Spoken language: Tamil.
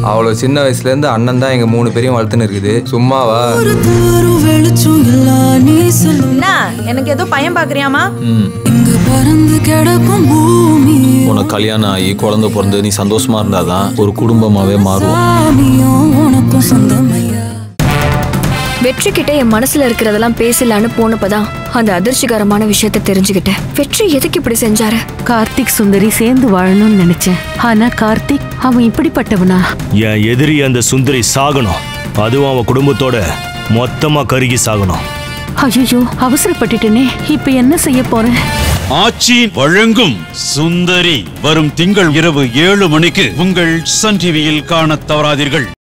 அவ்வளோ சின்ன வயசுலேருந்து அண்ணன் தான் எங்கள் மூணு பேரையும் வளர்த்துன்னு இருக்குது சும்மாவா தரும் வெளிச்சம் எல்லாம் நீ சொல்லு என்ன எனக்கு ஏதோ பையன் பாக்குறியாமா ம் இங்க பறந்து கிடக்கும் பூமி உனக்கு கல்யாணம் ஆகி குழந்தை பிறந்து நீ சந்தோஷமா இருந்தாதான் ஒரு குடும்பமாவே மாறும் சாமியும் உனக்கும் சொந்தமையா வெற்றி கிட்ட என் மனசுல இருக்கிறதெல்லாம் பேசலான்னு போனப்பதான் அந்த அதிர்ச்சிகரமான விஷயத்த தெரிஞ்சுக்கிட்டேன் வெற்றி எதுக்கு இப்படி செஞ்சாரு கார்த்திக் சுந்தரி சேர்ந்து வாழணும்னு நினைச்சேன் ஆனா கார்த்திக் அவன் இப்படிப்பட்டவனா என் எதிரி அந்த சுந்தரி சாகணும் அதுவும் அவன் குடும்பத்தோட மொத்தமா கருகி சாகணும் ஐயோ அவசரப்பட்டுட்டேனே இப்ப என்ன செய்ய போறேன் ஆட்சி வழங்கும் சுந்தரி வரும் திங்கள் இரவு ஏழு மணிக்கு உங்கள் சன் டிவியில் காணத் தவறாதீர்கள்